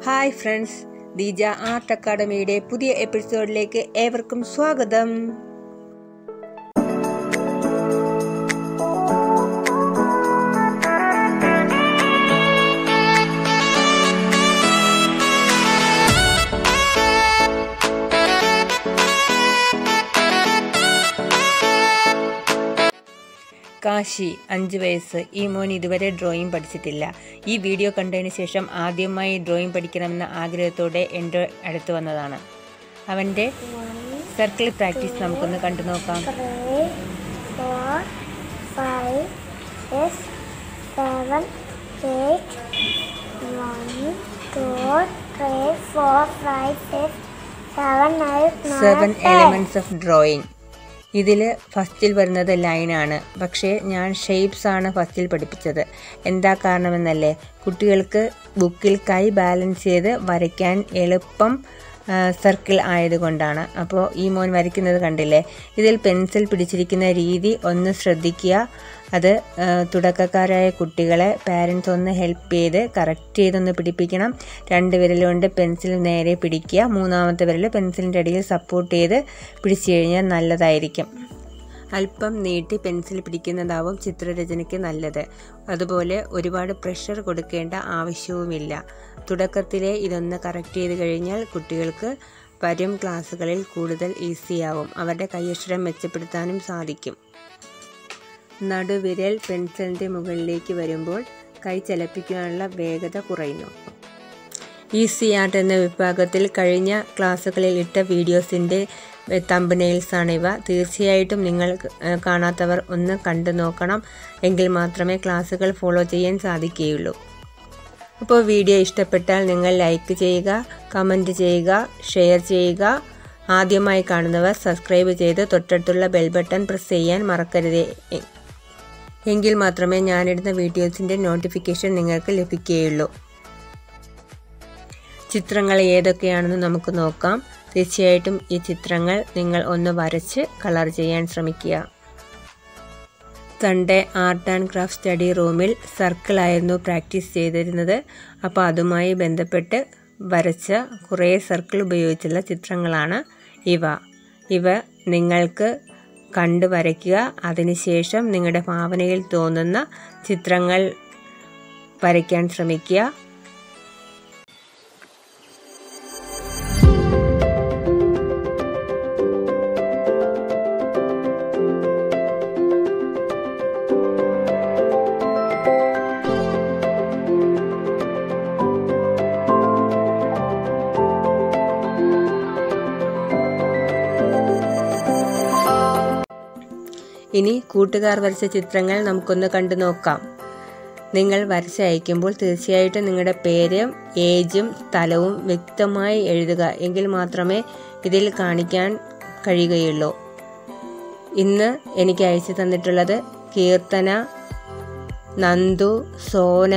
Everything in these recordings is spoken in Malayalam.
ഹായ് ഫ്രണ്ട്സ് ദീജ ആർട്ട് അക്കാഡമിയുടെ പുതിയ എപ്പിസോഡിലേക്ക് ഏവർക്കും സ്വാഗതം കാശി അഞ്ച് വയസ്സ് ഈ മോൻ ഇതുവരെ ഡ്രോയിങ് പഠിച്ചിട്ടില്ല ഈ വീഡിയോ കണ്ടതിന് ശേഷം ആദ്യമായി ഡ്രോയിങ് പഠിക്കണമെന്ന ആഗ്രഹത്തോടെ എൻ്റെ അടുത്ത് വന്നതാണ് അവൻ്റെ സർക്കിൾ പ്രാക്ടീസ് നമുക്കൊന്ന് കണ്ടു നോക്കാം three, four, five, six, seven, eight, one, two, three, four, five, six, seven, eight, seven nine, ten. Elements of drawing ഇതിൽ ഫസ്റ്റിൽ വരുന്നത് ലൈനാണ് പക്ഷേ ഞാൻ ഷേപ്സ് ആണ് ഫസ്റ്റിൽ പഠിപ്പിച്ചത് എന്താ കാരണമെന്നല്ലേ കുട്ടികൾക്ക് ബുക്കിൽ കൈ ബാലൻസ് ചെയ്ത് വരയ്ക്കാൻ എളുപ്പം സർക്കിൾ ആയതുകൊണ്ടാണ് അപ്പോൾ ഈ മോൻ വരയ്ക്കുന്നത് കണ്ടില്ലേ ഇതിൽ പെൻസിൽ പിടിച്ചിരിക്കുന്ന രീതി ഒന്ന് ശ്രദ്ധിക്കുക അത് ആ, തുടക്കക്കാരായ കുട്ടികളെ പാരൻസ് ഒന്ന് ഹെൽപ്പ് ചെയ്ത് കറക്റ്റ് ചെയ്തൊന്ന് പിടിപ്പിക്കണം രണ്ട് വിരലുകൊണ്ട് പെൻസിൽ നേരെ പിടിക്കുക മൂന്നാമത്തെ വിരൽ പെൻസിലിൻ്റെ അടിയിൽ സപ്പോർട്ട് ചെയ്ത് പിടിച്ചു കഴിഞ്ഞാൽ നല്ലതായിരിക്കും അല്പം നീട്ടി പെൻസിൽ പിടിക്കുന്നതാവും ചിത്രരചനയ്ക്ക് നല്ലത് അതുപോലെ ഒരുപാട് പ്രഷർ കൊടുക്കേണ്ട ആവശ്യവുമില്ല തുടക്കത്തിലെ ഇതൊന്ന് കറക്റ്റ് ചെയ്ത് കഴിഞ്ഞാൽ കുട്ടികൾക്ക് വരും ക്ലാസ്സുകളിൽ കൂടുതൽ ഈസിയാവും അവരുടെ കൈയക്ഷരം മെച്ചപ്പെടുത്താനും സാധിക്കും നടുവിരൽ പെൻസിലിൻ്റെ മുകളിലേക്ക് വരുമ്പോൾ കൈ ചലിപ്പിക്കാനുള്ള വേഗത കുറയുന്നു ഈസി ആർട്ട് എന്ന വിഭാഗത്തിൽ കഴിഞ്ഞ ക്ലാസ്സുകളിൽ ഇട്ട വീഡിയോസിൻ്റെ തമ്പനെയിൽസാണ് ഇവ തീർച്ചയായിട്ടും നിങ്ങൾ ഏഹ്, കാണാത്തവർ ഒന്ന് കണ്ടു നോക്കണം എങ്കിൽ മാത്രമേ ക്ലാസ്സുകൾ ഫോളോ ചെയ്യാൻ സാധിക്കുകയുള്ളൂ അപ്പോൾ വീഡിയോ ഇഷ്ടപ്പെട്ടാൽ നിങ്ങൾ ലൈക്ക് ചെയ്യുക കമൻറ്റ് ചെയ്യുക ഷെയർ ചെയ്യുക ആദ്യമായി കാണുന്നവർ സബ്സ്ക്രൈബ് ചെയ്ത് തൊട്ടടുത്തുള്ള ബെൽ ബട്ടൺ പ്രസ് ചെയ്യാൻ മറക്കരുത് എ- എങ്കിൽ മാത്രമേ ഞാനിടുന്ന വീഡിയോസിൻ്റെ നോട്ടിഫിക്കേഷൻ നിങ്ങൾക്ക് ലഭിക്കുകയുള്ളൂ ചിത്രങ്ങൾ ഏതൊക്കെയാണെന്ന് നമുക്ക് നോക്കാം തീർച്ചയായിട്ടും ഈ ചിത്രങ്ങൾ നിങ്ങൾ ഒന്ന് വരച്ച് കളർ ചെയ്യാൻ ശ്രമിക്കുക Sunday art and craft study റൂമിൽ സർക്കിളായിരുന്നു പ്രാക്ടീസ് ചെയ്തിരുന്നത് അപ്പോൾ അതുമായി ബന്ധപ്പെട്ട് വരച്ച കുറേ സർക്കിൾ ഉപയോഗിച്ചുള്ള ചിത്രങ്ങളാണ് ഇവ ഇവ നിങ്ങൾക്ക് കണ്ടു വരയ്ക്കുക അതിനുശേഷം നിങ്ങളുടെ ഭാവനയിൽ തോന്നുന്ന ചിത്രങ്ങൾ വരയ്ക്കാൻ ശ്രമിക്കുക ഇനി കൂട്ടുകാർ വരച്ച ചിത്രങ്ങൾ നമുക്കൊന്ന് കണ്ടു നോക്കാം നിങ്ങൾ വരച്ച് അയക്കുമ്പോൾ തീർച്ചയായിട്ടും നിങ്ങളുടെ പേരും ഏജും സ്ഥലവും വ്യക്തമായി എഴുതുക എങ്കിൽ മാത്രമേ ഇതിൽ കാണിക്കാൻ കഴിയുകയുള്ളൂ ഇന്ന് എനിക്ക് അയച്ചു തന്നിട്ടുള്ളത് കീർത്തന നന്ദു സോന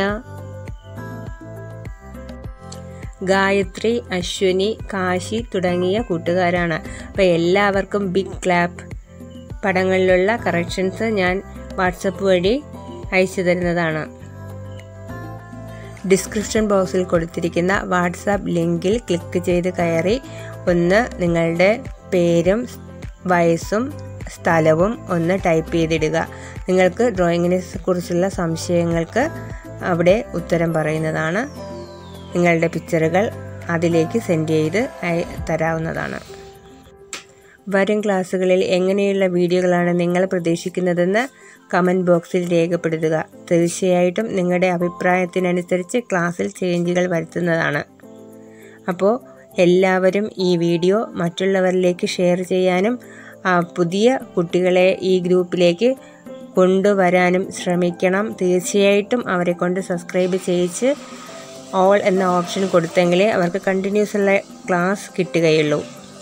ഗായത്രി അശ്വിനി കാശി തുടങ്ങിയ കൂട്ടുകാരാണ് അപ്പോൾ എല്ലാവർക്കും ബിഗ് ക്ലാപ്പ് പടങ്ങളിലുള്ള കറക്ഷൻസ് ഞാൻ വാട്സപ്പ് വഴി അയച്ചു തരുന്നതാണ് ഡിസ്ക്രിപ്ഷൻ ബോക്സിൽ കൊടുത്തിരിക്കുന്ന വാട്സാപ്പ് ലിങ്കിൽ ക്ലിക്ക് ചെയ്ത് കയറി ഒന്ന് നിങ്ങളുടെ പേരും വയസ്സും സ്ഥലവും ഒന്ന് ടൈപ്പ് ചെയ്തിടുക നിങ്ങൾക്ക് ഡ്രോയിങ്ങിനെ കുറിച്ചുള്ള സംശയങ്ങൾക്ക് അവിടെ ഉത്തരം പറയുന്നതാണ് നിങ്ങളുടെ പിക്ചറുകൾ അതിലേക്ക് സെൻഡ് ചെയ്ത് അയ- തരാവുന്നതാണ് വരും ക്ലാസ്സുകളിൽ എങ്ങനെയുള്ള വീഡിയോകളാണ് നിങ്ങൾ പ്രതീക്ഷിക്കുന്നതെന്ന് കമൻറ്റ് ബോക്സിൽ രേഖപ്പെടുത്തുക തീർച്ചയായിട്ടും നിങ്ങളുടെ അഭിപ്രായത്തിനനുസരിച്ച് ക്ലാസ്സിൽ ചേഞ്ചുകൾ വരുത്തുന്നതാണ് അപ്പോൾ എല്ലാവരും ഈ വീഡിയോ മറ്റുള്ളവരിലേക്ക് ഷെയർ ചെയ്യാനും ആ, പുതിയ കുട്ടികളെ ഈ ഗ്രൂപ്പിലേക്ക് കൊണ്ടുവരാനും ശ്രമിക്കണം തീർച്ചയായിട്ടും അവരെ കൊണ്ട് സബ്സ്ക്രൈബ് ചെയ്യിച്ച് ഓൾ എന്ന ഓപ്ഷൻ കൊടുത്തെങ്കിലേ അവർക്ക് കണ്ടിന്യൂസ് ഉള്ള ക്ലാസ് കിട്ടുകയുള്ളൂ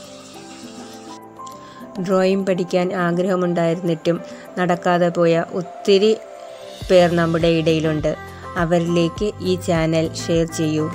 ഡ്രോയിങ് പഠിക്കാൻ ആഗ്രഹമുണ്ടായിരുന്നിട്ടും നടക്കാതെ പോയ ഒത്തിരി പേർ നമ്മുടെ ഇടയിലുണ്ട് അവരിലേക്ക് ഈ ചാനൽ ഷെയർ ചെയ്യൂ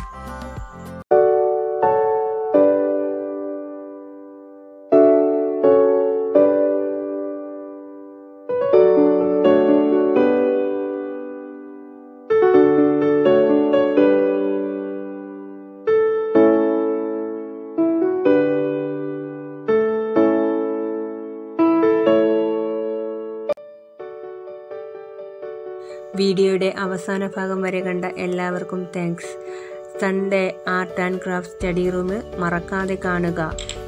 വീഡിയോയുടെ അവസാന ഭാഗം വരെ കണ്ട എല്ലാവർക്കും thanks Sunday art and craft study room മറക്കാതെ കാണുക